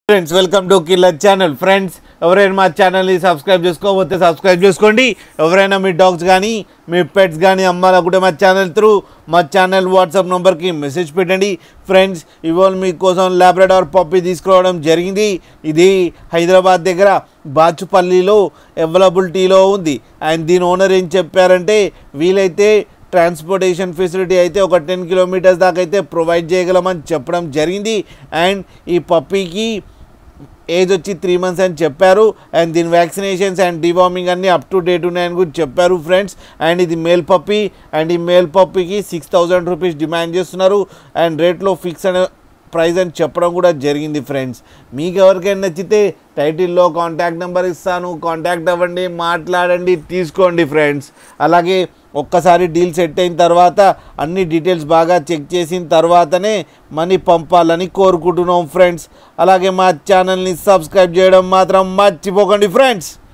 friends welcome to killer channel friends ఎవరైనా మా ఛానల్ని సబ్స్క్రైబ్ చేసుకోకపోతే సబ్స్క్రైబ్ చేసుకోండి ఎవరైనా మీ డాగ్స్ కానీ మీ పెట్స్ కానీ అమ్మాలనుకుంటే మా ఛానల్ త్రూ మా ఛానల్ వాట్సాప్ నెంబర్కి మెసేజ్ పెట్టండి ఫ్రెండ్స్ ఇవాళ మీకోసం లాబ్రడార్ పప్పి తీసుకురావడం జరిగింది ఇది హైదరాబాద్ దగ్గర బాచుపల్లిలో అవైలబిలిటీలో ఉంది అండ్ దీని ఓనర్ ఏం చెప్పారంటే వీలైతే ట్రాన్స్పోర్టేషన్ ఫెసిలిటీ అయితే ఒక టెన్ కిలోమీటర్స్ దాకా అయితే ప్రొవైడ్ చేయగలమని చెప్పడం జరిగింది అండ్ ఈ పప్పీకి ఏజ్ వచ్చి త్రీ మంత్స్ అని చెప్పారు అండ్ దీని వ్యాక్సినేషన్స్ అండ్ డివార్మింగ్ అన్నీ అప్ టు డేట్ ఉన్నాయని కూడా చెప్పారు ఫ్రెండ్స్ అండ్ ఇది మేల్ పప్పీ అండ్ ఈ మేల్ పప్పీకి సిక్స్ థౌజండ్ రూపీస్ డిమాండ్ చేస్తున్నారు అండ్ రేట్లో ఫిక్స్ అనే ప్రైస్ అని చెప్పడం కూడా జరిగింది ఫ్రెండ్స్ మీకు ఎవరికైనా నచ్చితే టైటిల్లో కాంటాక్ట్ నెంబర్ ఇస్తాను కాంటాక్ట్ అవ్వండి మాట్లాడండి తీసుకోండి ఫ్రెండ్స్ అలాగే ఒక్కసారి డీల్ సెట్ అయిన తర్వాత అన్ని డీటెయిల్స్ బాగా చెక్ చేసిన తర్వాతనే మనీ పంపాలని కోరుకుంటున్నాం ఫ్రెండ్స్ అలాగే మా ఛానల్ని సబ్స్క్రైబ్ చేయడం మాత్రం మర్చిపోకండి ఫ్రెండ్స్